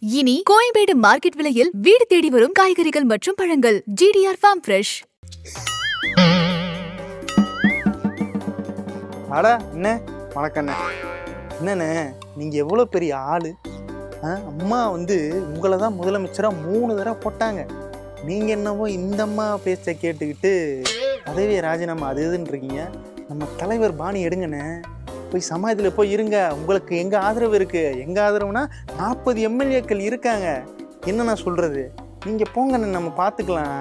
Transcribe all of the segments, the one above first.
இனி கோயம்பேடு மார்க்கெட் விலையில் வீடு தேடி வரும் காய்கறிகள் மற்றும் பழங்கள் ஜிடிஆர் ஃபார்ம் ஃப்ரெஷ் அட என்ன வணக்கண்ணே என்னண்ணே நீங்கள் எவ்வளோ பெரிய ஆள் அம்மா வந்து உங்களை தான் முதலமைச்சராக மூணு தடவை போட்டாங்க நீங்கள் என்னவோ இந்த அம்மா பேச்சை கேட்டுக்கிட்டு பதவியை ராஜினாமா அது இதுன்னு இருக்கீங்க நம்ம தலைவர் பாணி எடுங்கண்ணே போய் சமாஜத்தில் போய் இருங்க உங்களுக்கு எங்கள் ஆதரவு இருக்குது எங்கள் ஆதரவுனா நாற்பது எம்எல்ஏக்கள் இருக்காங்க என்ன நான் சொல்கிறது நீங்கள் போங்கண்ணே நம்ம பார்த்துக்கலாம்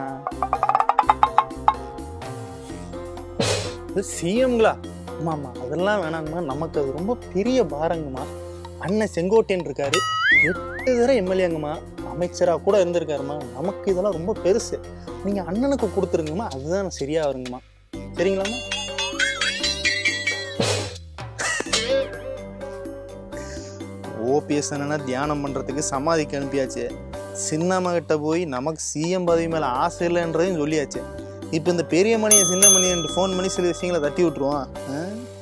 சிஎம்களா ஆமா ஆமா அதெல்லாம் வேணாங்கம்மா நமக்கு அது ரொம்ப பெரிய பாரங்கம்மா அண்ணன் செங்கோட்டையன் இருக்காரு எட்டு தடவை எம்எல்ஏங்கம்மா அமைச்சராக கூட இருந்திருக்காருமா நமக்கு இதெல்லாம் ரொம்ப பெருசு நீங்க அண்ணனுக்கு கொடுத்துருங்கம்மா அதுதான் சரியா வருங்கம்மா சரிங்களாம்மா ஓபிஎஸ் அண்ணனா தியானம் பண்றதுக்கு சமாதிக்கு அனுப்பியாச்சு சின்னம்மா கிட்ட போய் நமக்கு சிஎம் பதவி மேல ஆசை இல்லைன்றதையும் சொல்லியாச்சு இப்போ இந்த பெரிய மணியை சின்ன மணியன்ட்டு ஃபோன் பண்ணி சில விஷயங்களை தட்டி விட்டுருவான் ஆ?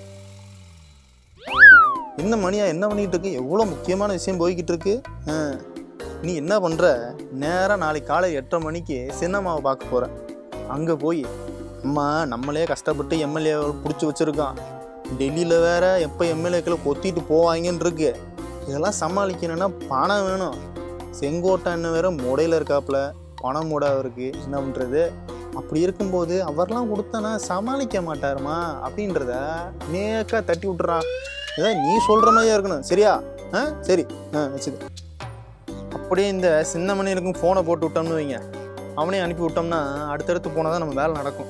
என்ன மணியா என்ன பண்ணிட்டு இருக்கு எவ்வளோ முக்கியமான விஷயம் போய்கிட்டு இருக்கு ஆ. நீ என்ன பண்ற நேராக நாளைக்கு காலை எட்டரை மணிக்கு சின்னம்மாவை பார்க்க போற அங்கே போய் அம்மா நம்மளே கஷ்டப்பட்டு எம்எல்ஏ பிடிச்சி வச்சிருக்கான் டெல்லியில் வேற எப்போ எம்எல்ஏக்களை கொத்திட்டு போவாங்கன்னு இருக்கு இதெல்லாம் சமாளிக்கணும்னா பணம் வேணும் செங்கோட்டை அண்ணன் வேற முடையில் இருக்காப்புல பணம் மூட அவருக்கு என்ன பண்ணுறது அப்படி இருக்கும்போது அவர்லாம் கொடுத்தனா சமாளிக்க மாட்டாருமா அப்படின்றத நேக்கா தட்டி விட்டுறான் ஏதாவது நீ சொல்கிற மாதிரியா இருக்கணும் சரியா ஆ சரி ஆ வச்சுது அப்படியே இந்த சின்ன மணியனுக்கும் ஃபோனை போட்டு விட்டோம்னு வைங்க அவனையும் அனுப்பி விட்டோம்னா அடுத்தடுத்து போனால் தான் நம்ம வேலை நடக்கும்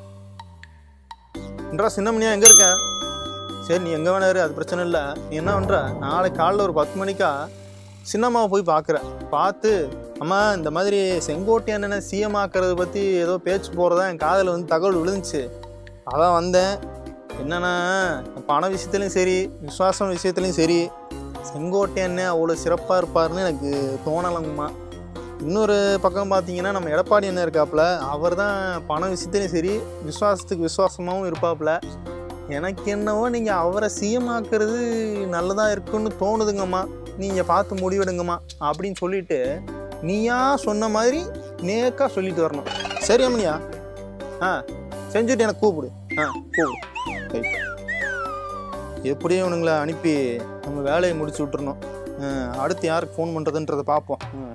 என்றா சின்ன மணியா எங்கே இருக்க சரி நீ எங்கே வேணாரு அது பிரச்சனை இல்லை நீ என்ன பண்ணுற நாளைக்கு காலைல ஒரு பத்து மணிக்கா சின்னம்மாவை போய் பார்க்குற பார்த்து அம்மா இந்த மாதிரி செங்கோட்டை அண்ணனை சிஎம் ஆக்கிறது பற்றி ஏதோ பேச்சு போகிறதா என் காதில் வந்து தகவல் விழுந்துச்சு அதான் வந்தேன் என்னன்னா பண விஷயத்துலையும் சரி விசுவாசம் விஷயத்துலையும் சரி செங்கோட்டை அண்ணன் அவ்வளோ சிறப்பாக இருப்பார்னு எனக்கு தோணலைங்கம்மா இன்னொரு பக்கம் பார்த்தீங்கன்னா நம்ம எடப்பாடி அண்ணன் இருக்காப்புல அவர் தான் பண விஷயத்துலையும் சரி விசுவாசத்துக்கு விசுவாசமாகவும் இருப்பாப்புல எனக்கு என்னவோ நீங்கள் அவரை சிஎம் ஆக்குறது நல்லதாக இருக்குன்னு தோணுதுங்கம்மா நீங்கள் பார்த்து முடிவெடுங்கம்மா அப்படின்னு சொல்லிட்டு நீயா சொன்ன மாதிரி நேக்கா சொல்லிட்டு வரணும் சரி அம்மனியா ஆ செஞ்சுட்டு எனக்கு கூப்பிடு ஆ கூப்பிடு ரைட். எப்படியும் இவனுங்களை அனுப்பி நம்ம வேலையை முடிச்சு விட்டுறணும் ஆ, அடுத்து யாருக்கு ஃபோன் பண்ணுறதுன்றதை பார்ப்போம் ஆ.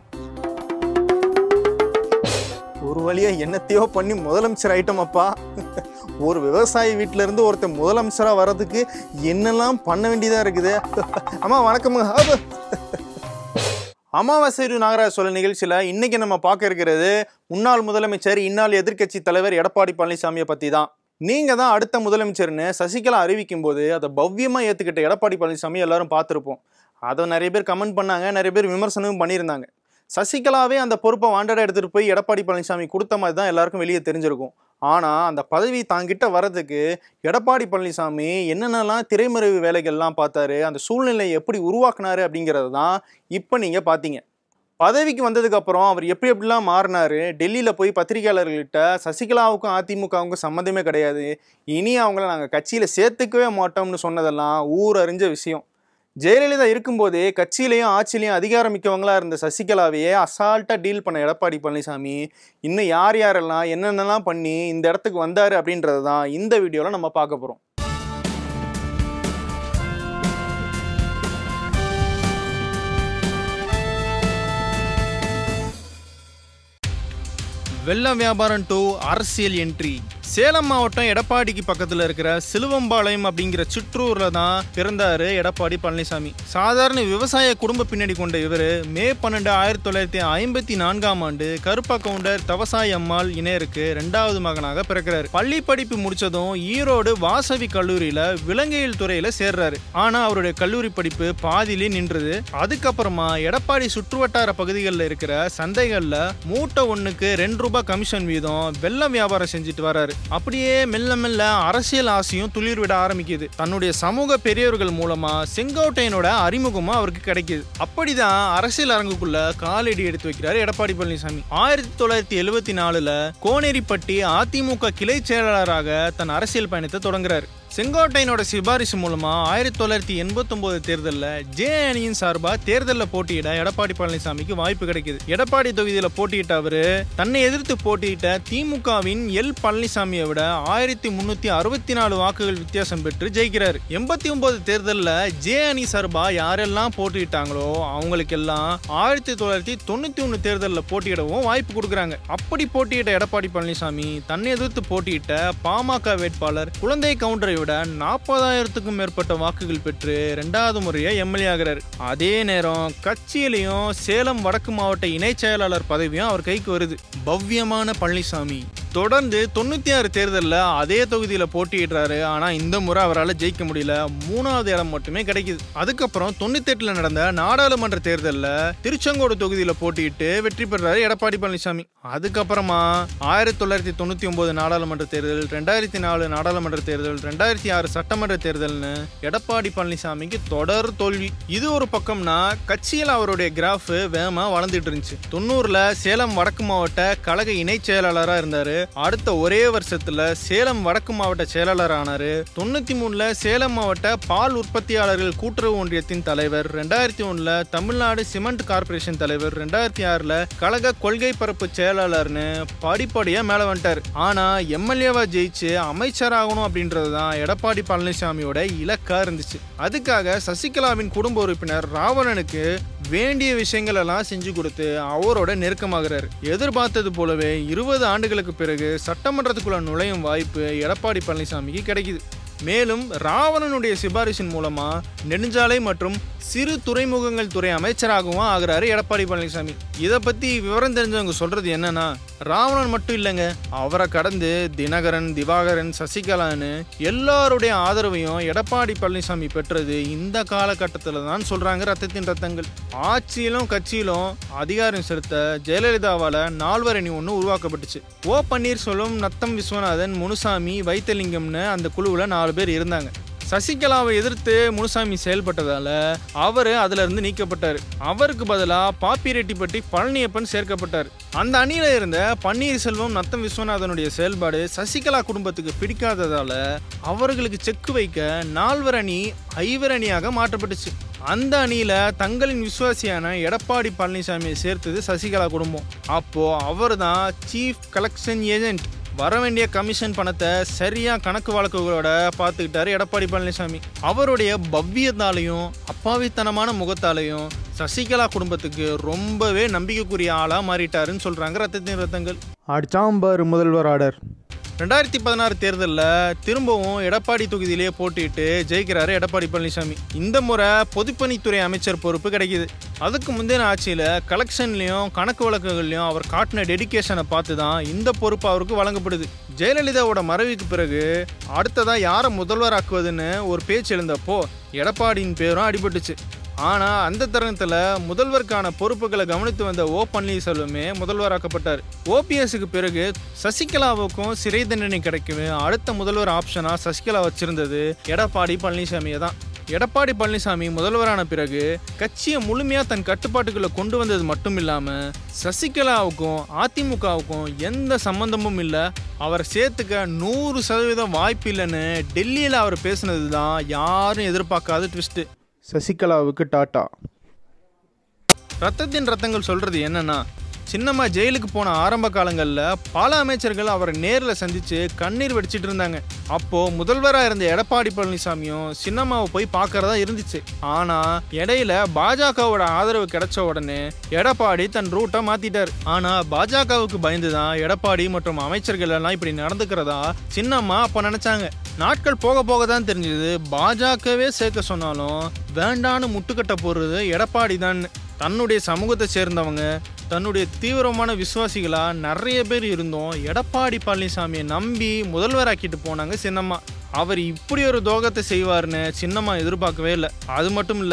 ஒரு வழியா என்னத்தையோ பண்ணி முதலமைச்சர் ஆயிட்டோமப்பா ஒரு விவசாயி வீட்ல இருந்து ஒருத்தன் முதலமைச்சரா வர்றதுக்கு என்னெல்லாம் பண்ண வேண்டியதா இருக்குது அம்மா வணக்கம்ங்க ஆப. அமாவாசை நாகராஜ சொல்ல நிகழ்ச்சியில் இன்னைக்கு நம்ம பார்க்க இருக்கிறது முன்னாள் முதலமைச்சர் இந்நாள் எதிர்க்கட்சி தலைவர் எடப்பாடி பழனிசாமியை பற்றி தான் நீங்கள் தான் அடுத்த முதலமைச்சர்னு சசிகலா அறிவிக்கும் போது அதை பவ்யமாக ஏற்றுக்கிட்ட எடப்பாடி பழனிசாமி எல்லாரும் பார்த்துருப்போம் அதை நிறைய பேர் கமெண்ட் பண்ணாங்க நிறைய பேர் விமர்சனமும் பண்ணியிருந்தாங்க சசிகலாவே அந்த பொறுப்பை வாண்டடா எடுத்துகிட்டு போய் எடப்பாடி பழனிசாமி கொடுத்த மாதிரி தான் எல்லாருக்கும் வெளியே தெரிஞ்சிருக்கும் ஆனால் அந்த பதவி தாங்கிட்ட வர்றதுக்கு எடப்பாடி பழனிசாமி என்னென்னலாம் திரைமறைவு வேலைகள்லாம் பார்த்தாரு அந்த சூழ்நிலையை எப்படி உருவாக்குனாரு அப்படிங்கிறது தான் இப்போ நீங்கள் பார்த்தீங்க பதவிக்கு வந்ததுக்கப்புறம் அவர் எப்படி எப்படிலாம் மாறினாரு டெல்லியில் போய் பத்திரிகையாளர்கள்கிட்ட சசிகலாவுக்கும் அதிமுகவுக்கும் சம்மந்தமே கிடையாது இனி அவங்கள நாங்கள் கட்சியில் சேர்த்துக்கவே மாட்டோம்னு சொன்னதெல்லாம் ஊர் அறிஞ்ச விஷயம் ஜெயலலிதா இருக்கும்போதே கட்சியிலையும் ஆட்சியிலையும் அதிகாரம் மிக்கவங்களா இருந்த சசிகலாவையே அசால்ட்டாக டீல் பண்ண எடப்பாடி பழனிசாமி இன்னும் யார் யாரெல்லாம் என்னென்னலாம் பண்ணி இந்த இடத்துக்கு வந்தார் அப்படின்றது தான் இந்த வீடியோவில் நம்ம பார்க்க போகிறோம் வெள்ள வியாபாரம் டு அரசியல் என்ட்ரி சேலம் மாவட்டம் எடப்பாடிக்கு பக்கத்தில் இருக்கிற சிலுவம்பாளையம் அப்படிங்கிற சிற்றூர்ல தான் பிறந்தாரு எடப்பாடி பழனிசாமி சாதாரண விவசாய குடும்ப பின்னணி கொண்ட இவர் மே பன்னெண்டு ஆயிரத்தி தொள்ளாயிரத்தி ஐம்பத்தி நான்காம் ஆண்டு கருப்பா கவுண்டர் தவசாய் அம்மாள் இணையருக்கு ரெண்டாவது மகனாக பிறக்கிறாரு பள்ளி படிப்பு முடிச்சதும் ஈரோடு வாசவி கல்லூரியில விலங்கியல் துறையில சேர்றாரு ஆனா அவருடைய கல்லூரி படிப்பு பாதியிலே நின்றுது அதுக்கப்புறமா எடப்பாடி சுற்றுவட்டார பகுதிகளில் இருக்கிற சந்தைகள்ல மூட்டை ஒண்ணுக்கு ரெண்டு ரூபாய் கமிஷன் வீதம் வெள்ளம் வியாபாரம் செஞ்சுட்டு வராரு அப்படியே மெல்ல மெல்ல அரசியல் ஆசையும் துளிர் விட ஆரம்பிக்குது தன்னுடைய சமூக பெரியவர்கள் மூலமா செங்கோட்டையனோட அறிமுகமும் அவருக்கு கிடைக்குது அப்படிதான் அரசியல் அரங்குக்குள்ள காலடி எடுத்து வைக்கிறார் எடப்பாடி பழனிசாமி ஆயிரத்தி தொள்ளாயிரத்தி எழுவத்தி நாலுல கோனேரிப்பட்டி அதிமுக கிளை செயலாளராக தன் அரசியல் பயணத்தை தொடங்குறாரு செங்கோட்டையனோட சிபாரிசு மூலமா ஆயிரத்தி தொள்ளாயிரத்தி எண்பத்தொன்பது தேர்தலில் ஜே அணியின் சார்பா தேர்தலில் போட்டியிட எடப்பாடி பழனிசாமிக்கு வாய்ப்பு கிடைக்குது எடப்பாடி தொகுதியில் போட்டியிட்ட அவரு தன்னை எதிர்த்து போட்டியிட்ட திமுகவின் எல் பழனிசாமியை விட ஆயிரத்தி முன்னூத்தி அறுபத்தி நாலு வாக்குகள் வித்தியாசம் பெற்று ஜெயிக்கிறாரு எண்பத்தி ஒன்பது தேர்தலில் ஜே அணி சார்பா யாரெல்லாம் போட்டியிட்டாங்களோ அவங்களுக்கெல்லாம் ஆயிரத்தி தொள்ளாயிரத்தி தொண்ணூத்தி ஒன்று தேர்தலில் போட்டியிடவும் வாய்ப்பு கொடுக்குறாங்க அப்படி போட்டியிட்ட எடப்பாடி பழனிசாமி தன்னை எதிர்த்து போட்டியிட்ட பாமக வேட்பாளர் குழந்தை கவுண்டரை விட நாற்பதாயிரத்துக்கும் மேற்பட்ட வாக்குகள் பெற்று ரெண்டாவது முறையா எம்எல்ஏ ஆகிறார் அதே நேரம் கட்சியிலையும் சேலம் வடக்கு மாவட்ட இணைச் செயலாளர் பதவியும் அவர் கைக்கு வருது பவ்யமான பழனிசாமி தொடர்ந்து தொண்ணூத்தி ஆறு தேர்தலில் அதே தொகுதியில் போட்டியிடுறாரு ஆனா இந்த முறை அவரால் ஜெயிக்க முடியல மூணாவது இடம் மட்டுமே கிடைக்குது அதுக்கப்புறம் தொண்ணூத்தெட்டுல நடந்த நாடாளுமன்ற தேர்தலில் திருச்செங்கோடு தொகுதியில் போட்டியிட்டு வெற்றி பெறாரு எடப்பாடி பழனிசாமி அதுக்கப்புறமா ஆயிரத்தி தொள்ளாயிரத்தி தொண்ணூத்தி ஒன்பது நாடாளுமன்ற தேர்தல் ரெண்டாயிரத்தி நாலு நாடாளுமன்ற தேர்தல் ரெண்டாயிரத்தி ஆறு சட்டமன்ற தேர்தல்னு எடப்பாடி பழனிசாமிக்கு தொடர் தோல்வி இது ஒரு பக்கம்னா கட்சியில் அவருடைய கிராஃப் வேகமா வளர்ந்துட்டு இருந்துச்சு தொண்ணூறுல சேலம் வடக்கு மாவட்ட கழக இணைச் செயலாளராக இருந்தாரு அடுத்த ஒரே வருஷத்துல சேலம் வடக்கு மாவட்ட செயலாளர் ஆனாரு தொண்ணூத்தி மூணுல சேலம் மாவட்ட பால் உற்பத்தியாளர்கள் கூட்டுறவு ஒன்றியத்தின் தலைவர் ரெண்டாயிரத்தி ஒண்ணுல தமிழ்நாடு சிமெண்ட் கார்பரேஷன் தலைவர் ரெண்டாயிரத்தி ஆறுல கழக கொள்கை பரப்பு செயலாளர்னு படிப்படியா மேல வந்துட்டார் ஆனா எம்எல்ஏவா ஜெயிச்சு அமைச்சராகணும் அப்படின்றது தான் எடப்பாடி பழனிசாமியோட இலக்கா இருந்துச்சு அதுக்காக சசிகலாவின் குடும்ப உறுப்பினர் ராவணனுக்கு வேண்டிய விஷயங்கள் எல்லாம் செஞ்சு கொடுத்து அவரோட நெருக்கமாகிறார் எதிர்பார்த்தது போலவே இருபது ஆண்டுகளுக்கு பிறகு சட்டமன்றத்துக்குள்ள நுழையும் வாய்ப்பு எடப்பாடி பழனிசாமிக்கு கிடைக்குது மேலும் ராவணனுடைய சிபாரிசின் மூலமா நெடுஞ்சாலை மற்றும் சிறு துறைமுகங்கள் துறை அமைச்சராகவும் ஆகிறாரு எடப்பாடி பழனிசாமி இதை பத்தி விவரம் தெரிஞ்சவங்க சொல்றது என்னன்னா ராவணன் மட்டும் இல்லைங்க அவரை கடந்து தினகரன் திவாகரன் சசிகலான்னு எல்லாருடைய ஆதரவையும் எடப்பாடி பழனிசாமி பெற்றது இந்த காலகட்டத்தில் தான் சொல்றாங்க ரத்தத்தின் ரத்தங்கள் ஆட்சியிலும் கட்சியிலும் அதிகாரம் செலுத்த ஜெயலலிதாவால நால்வர் அணி ஒன்று உருவாக்கப்பட்டுச்சு ஓ பன்னீர்செல்வம் நத்தம் விஸ்வநாதன் முனுசாமி வைத்தலிங்கம்னு அந்த குழுவில் நாலு பேர் இருந்தாங்க சசிகலாவை எதிர்த்து முனுசாமி செயல்பட்டதால அவர் அதுல இருந்து நீக்கப்பட்டார் அவருக்கு பதிலாக பாப்பிரெட்டிப்பட்டி பழனியப்பன் சேர்க்கப்பட்டார் அந்த அணியில இருந்த பன்னீர்செல்வம் நத்தம் விஸ்வநாதனுடைய செயல்பாடு சசிகலா குடும்பத்துக்கு பிடிக்காததால அவர்களுக்கு செக்கு வைக்க நால்வர் அணி ஐவர் அணியாக மாற்றப்பட்டுச்சு அந்த அணியில தங்களின் விசுவாசியான எடப்பாடி பழனிசாமியை சேர்த்தது சசிகலா குடும்பம் அப்போ அவர் தான் சீஃப் கலெக்ஷன் ஏஜென்ட் வர வேண்டிய கமிஷன் பணத்தை சரியா கணக்கு வழக்குகளோட பார்த்துக்கிட்டாரு எடப்பாடி பழனிசாமி அவருடைய பவ்யத்தாலையும் அப்பாவித்தனமான முகத்தாலையும் சசிகலா குடும்பத்துக்கு ரொம்பவே நம்பிக்கைக்குரிய ஆளா மாறிட்டாருன்னு சொல்றாங்க ரத்தத்தின் ரத்தங்கள் அடிச்சாம்பார் முதல்வர் ஆர்டர் ரெண்டாயிரத்தி பதினாறு தேர்தலில் திரும்பவும் எடப்பாடி தொகுதியிலேயே போட்டியிட்டு ஜெயிக்கிறாரு எடப்பாடி பழனிசாமி இந்த முறை பொதுப்பணித்துறை அமைச்சர் பொறுப்பு கிடைக்குது அதுக்கு முந்தின ஆட்சியில் கலெக்ஷன்லையும் கணக்கு வழக்குகள்லையும் அவர் காட்டின டெடிகேஷனை பார்த்து தான் இந்த பொறுப்பு அவருக்கு வழங்கப்படுது ஜெயலலிதாவோட மறைவுக்கு பிறகு அடுத்ததா யாரை முதல்வராக்குவதுன்னு ஒரு பேச்சு எழுந்தப்போ எடப்பாடியின் பேரும் அடிபட்டுச்சு ஆனால் அந்த தருணத்தில் முதல்வருக்கான பொறுப்புகளை கவனித்து வந்த ஓ பன்னீர்செல்வமே முதல்வராக்கப்பட்டார் ஓபிஎஸ்க்கு பிறகு சசிகலாவுக்கும் சிறை தண்டனை கிடைக்குமே அடுத்த முதல்வர் ஆப்ஷனாக சசிகலா வச்சிருந்தது எடப்பாடி பழனிசாமியை தான் எடப்பாடி பழனிசாமி முதல்வரான பிறகு கட்சியை முழுமையாக தன் கட்டுப்பாட்டுக்குள்ளே கொண்டு வந்தது மட்டும் இல்லாமல் சசிகலாவுக்கும் அதிமுகவுக்கும் எந்த சம்பந்தமும் இல்லை அவரை சேர்த்துக்க நூறு சதவீதம் வாய்ப்பு இல்லைன்னு டெல்லியில் அவர் பேசுனது தான் யாரும் எதிர்பார்க்காத ட்விஸ்ட்டு சசிகலாவுக்கு டாட்டா ரத்தத்தின் ரத்தங்கள் சொல்றது என்னன்னா சின்னம்மா ஜெயிலுக்கு போன ஆரம்ப காலங்களில் பல அமைச்சர்கள் அவரை நேரில் சந்திச்சு கண்ணீர் வெடிச்சிட்டு இருந்தாங்க அப்போ முதல்வராக இருந்த எடப்பாடி பழனிசாமியும் சின்னம்மாவை போய் பார்க்கறதா இருந்துச்சு ஆனா இடையில பாஜகவோட ஆதரவு கிடைச்ச உடனே எடப்பாடி தன் ரூட்டை மாத்திட்டார் ஆனா பாஜகவுக்கு பயந்து தான் எடப்பாடி மற்றும் அமைச்சர்கள் எல்லாம் இப்படி நடந்துக்கிறதா சின்னம்மா அப்ப நினைச்சாங்க நாட்கள் போக போக தான் தெரிஞ்சது பாஜகவே சேர்க்க சொன்னாலும் வேண்டான்னு முட்டுக்கட்ட போடுறது எடப்பாடி தான் தன்னுடைய சமூகத்தை சேர்ந்தவங்க தன்னுடைய தீவிரமான விசுவாசிகளா நிறைய பேர் இருந்தோம் எடப்பாடி பழனிசாமியை நம்பி முதல்வராக்கிட்டு போனாங்க சின்னம்மா அவர் இப்படி ஒரு துரோகத்தை செய்வார்னு சின்னம்மா எதிர்பார்க்கவே இல்லை அது மட்டும் இல்லை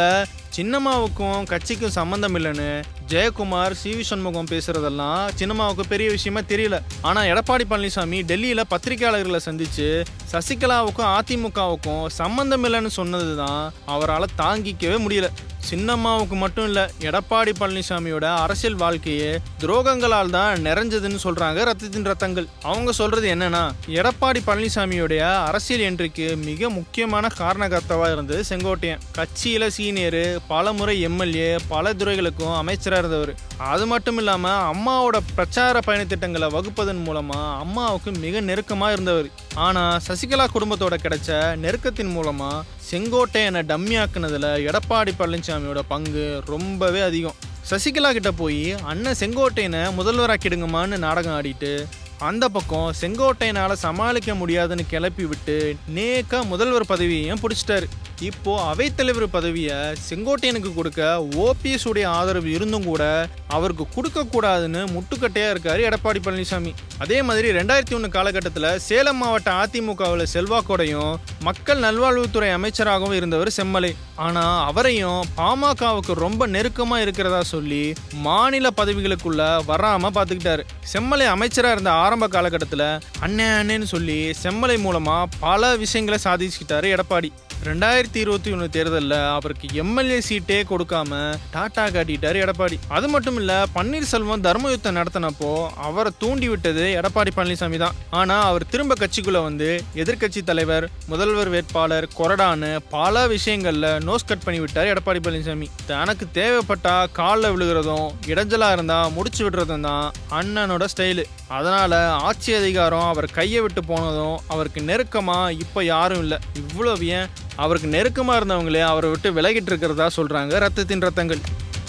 சின்னம்மாவுக்கும் கட்சிக்கும் சம்மந்தம் இல்லைன்னு ஜெயக்குமார் சி வி சண்முகம் பேசுறதெல்லாம் சின்னம்மாவுக்கு பெரிய விஷயமா தெரியல ஆனா எடப்பாடி பழனிசாமி டெல்லியில பத்திரிகையாளர்களை சந்திச்சு சசிகலாவுக்கும் அதிமுகவுக்கும் சம்பந்தம் இல்லைன்னு சொன்னதுதான் அவரால் தாங்கிக்கவே முடியல சின்னம்மாவுக்கு மட்டும் இல்ல எடப்பாடி பழனிசாமியோட அரசியல் வாழ்க்கையே துரோகங்களால் தான் நிறைஞ்சதுன்னு சொல்றாங்க ரத்தத்தின் ரத்தங்கள் அவங்க சொல்றது என்னன்னா எடப்பாடி பழனிசாமியோடைய அரசியல் என்ட்ரிக்கு மிக முக்கியமான காரணகர்த்தாவா இருந்தது செங்கோட்டையன் கட்சியில சீனியர் பல முறை எம்எல்ஏ பல துறைகளுக்கும் அமைச்சரா இருந்தவர் அது மட்டும் இல்லாம அம்மாவோட பிரச்சார பயணத்திட்டங்களை வகுப்பதன் மூலமா அம்மாவுக்கு மிக நெருக்கமா இருந்தவர் ஆனா சசிகலா குடும்பத்தோட கிடைச்ச நெருக்கத்தின் மூலமா செங்கோட்டையனை டம்மியாக்குனதுல எடப்பாடி பழனிசாமியோட பங்கு ரொம்பவே அதிகம் சசிகலா கிட்ட போய் அண்ணன் செங்கோட்டையனை முதல்வராக்கிடுங்கம்மான்னு நாடகம் ஆடிட்டு அந்த பக்கம் செங்கோட்டையனால சமாளிக்க முடியாதுன்னு கிளப்பி விட்டு நேக்கா முதல்வர் பதவியையும் பிடிச்சிட்டாரு இப்போ அவைத்தலைவர் பதவியை செங்கோட்டையனுக்கு கொடுக்க ஓபிஎஸ் உடைய ஆதரவு இருந்தும் கூட அவருக்கு கொடுக்க கூடாதுன்னு முட்டுக்கட்டையா இருக்காரு எடப்பாடி பழனிசாமி அதே மாதிரி ரெண்டாயிரத்தி ஒன்று காலகட்டத்தில் சேலம் மாவட்ட அதிமுகவில் செல்வாக்கோடையும் மக்கள் நல்வாழ்வுத்துறை அமைச்சராகவும் இருந்தவர் செம்மலை ஆனா அவரையும் பாமகவுக்கு ரொம்ப நெருக்கமா இருக்கிறதா சொல்லி மாநில பதவிகளுக்குள்ள வராம பாத்துக்கிட்டாரு செம்மலை அமைச்சரா இருந்த ஆரம்ப காலகட்டத்தில் அண்ணே அண்ணேன்னு சொல்லி செம்மலை மூலமா பல விஷயங்களை சாதிச்சுக்கிட்டாரு எடப்பாடி ரெண்டாயிரத்தி இருபத்தி ஒன்று தேர்தலில் அவருக்கு எம்எல்ஏ சீட்டே கொடுக்காம டாட்டா காட்டிட்டாரு எடப்பாடி அது மட்டும் இல்ல பன்னீர்செல்வம் தர்ம யுத்தம் நடத்தினப்போ அவரை தூண்டி விட்டது எடப்பாடி பழனிசாமி தான் ஆனா அவர் திரும்ப கட்சிக்குள்ள வந்து எதிர்க்கட்சி தலைவர் முதல்வர் வேட்பாளர் கொரடான்னு பல விஷயங்கள்ல நோஸ் கட் பண்ணி விட்டார் எடப்பாடி பழனிசாமி தனக்கு தேவைப்பட்டா காலில் விழுகிறதும் இடைஞ்சலா இருந்தா முடிச்சு விடுறதும் தான் அண்ணனோட ஸ்டைலு அதனால ஆட்சி அதிகாரம் அவர் கையை விட்டு போனதும் அவருக்கு நெருக்கமா இப்ப யாரும் இல்லை இவ்வளவு ஏன் அவருக்கு நெருக்கமா இருந்தவங்களே அவரை விட்டு விலகிட்டு இருக்கிறதா சொல்றாங்க ரத்தத்தின் ரத்தங்கள்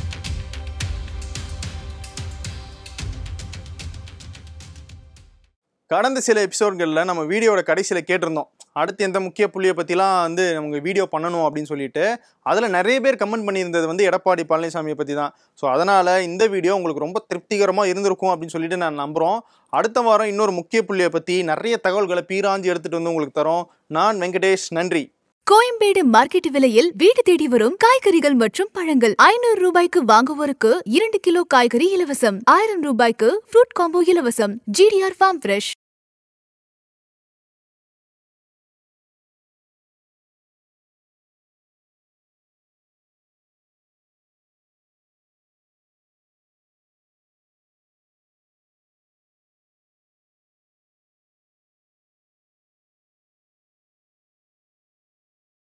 கடந்த சில எபிசோட்களில் நம்ம வீடியோட கடைசியில் கேட்டிருந்தோம் அடுத்து எந்த முக்கிய புள்ளியை பற்றிலாம் வந்து நமக்கு வீடியோ பண்ணணும் அப்படின்னு சொல்லிட்டு அதில் நிறைய பேர் கமெண்ட் பண்ணியிருந்தது வந்து எடப்பாடி பழனிசாமியை பற்றி தான் ஸோ அதனால் இந்த வீடியோ உங்களுக்கு ரொம்ப திருப்திகரமாக இருந்திருக்கும் அப்படின்னு சொல்லிட்டு நான் நம்புகிறோம் அடுத்த வாரம் இன்னொரு முக்கிய புள்ளியை பற்றி நிறைய தகவல்களை பீராஞ்சி எடுத்துகிட்டு வந்து உங்களுக்கு தரோம் நான் வெங்கடேஷ் நன்றி கோயம்பேடு மார்க்கெட் விலையில் வீடு தேடி வரும் காய்கறிகள் மற்றும் பழங்கள் ஐநூறு ரூபாய்க்கு வாங்குவோருக்கு இரண்டு கிலோ காய்கறி இலவசம் ஆயிரம் ரூபாய்க்கு ஃப்ரூட் காம்போ இலவசம் ஜிடிஆர் ஃபார்ம் ஃப்ரெஷ்